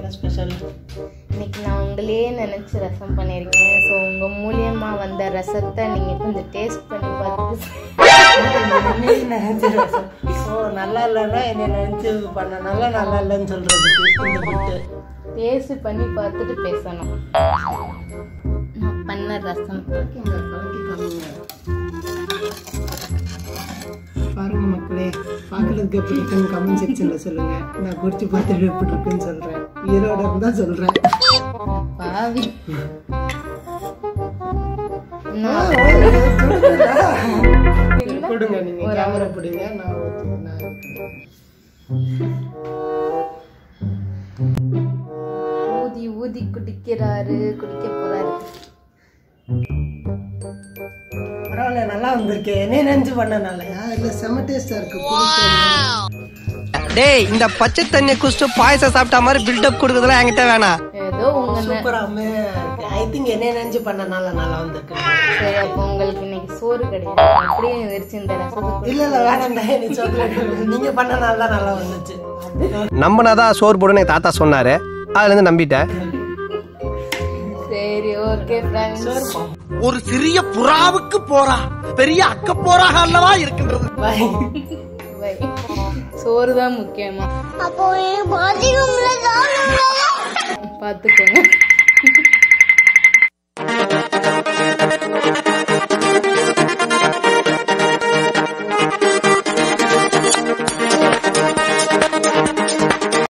என்ன ஸ்பெஷல் இன்னைக்கு நான் உங்களையே நினைச்சு ரசம் பண்ணியிருக்கேன் ஸோ உங்க மூலியமா வந்த ரசத்தை நீங்க கொஞ்சம் டேஸ்ட் பண்ணி பார்த்துட்டு நினைச்சு ரசம் ஓ நல்லா இல்லைன்னா என்ன நினைச்சு பண்ணனால நல்லா இல்லைன்னு சொல்றதுக்கு இந்த பிட்டு டேஸ்ட் பண்ணி பார்த்துட்டு பேசணும் நான் பண்ண ரசம் பாருங்க மக்களே பார்க்கறதுக்கு எப்படி இருக்குன்னு கமெண்ட் செக்ஷன்ல சொல்லுங்க நான் குடிச்சு பார்த்துட்டு எப்படி இருக்குன்னு சொல்றேன் ஈரோட இருந்தா சொல்றேன் பாவி சரி, கொடுங்க நீங்க கேமரா பிடிங்க நான் ஊத்தி- நான் ஊத்துறேன். ஊதி ஊதி குடிக்கிறாரு குடிக்க போறாரு பரவாயில்ல நல்லா வந்திருக்கு என்ன நினைச்சு பண்ணனாலயா இல்ல செம டேஸ்டா இருக்கு குடிக்க டேய் இந்த பச்சை தண்ணியை குடிச்சிட்டு பாயசம் சாப்பிட்ட மாதிரி பில்டப் கொடுக்குறதுலாம் என்கிட்ட வேணாம் ஏதோ உங்க ந- சூப்பராமே இருக்கு ஐ திங்க் என்ன நினைச்சு பண்ணனால நல்லா வந்திருக்கு சரி அப்போ உங்களுக்கு இன்னைக்கு சோறு கிடையாது அப்படியே எந்திரிச்சு இந்த ரசத்தை குடி- இல்ல இல்ல வேணாம்டா எனக்கு சொல்ல நீங்க பண்ணனால தான் நல்லா வந்துச்சு நம்பினாதான் சோறு போடுன்னு எங்க தாத்தா சொன்னாரு அதுல இருந்து நம்பிட்டேன் சரி ஓகே ஃப்ரெண்ட்ஸ் ஒரு சிறிய புறாவுக்கு போறா பெரிய அக்க போறாக அல்லவா இருக்கின்றது பாய் பை சோறு தான் முக்கியமா அப்போ பாத்தீங்க பார்த்துக்கோங்க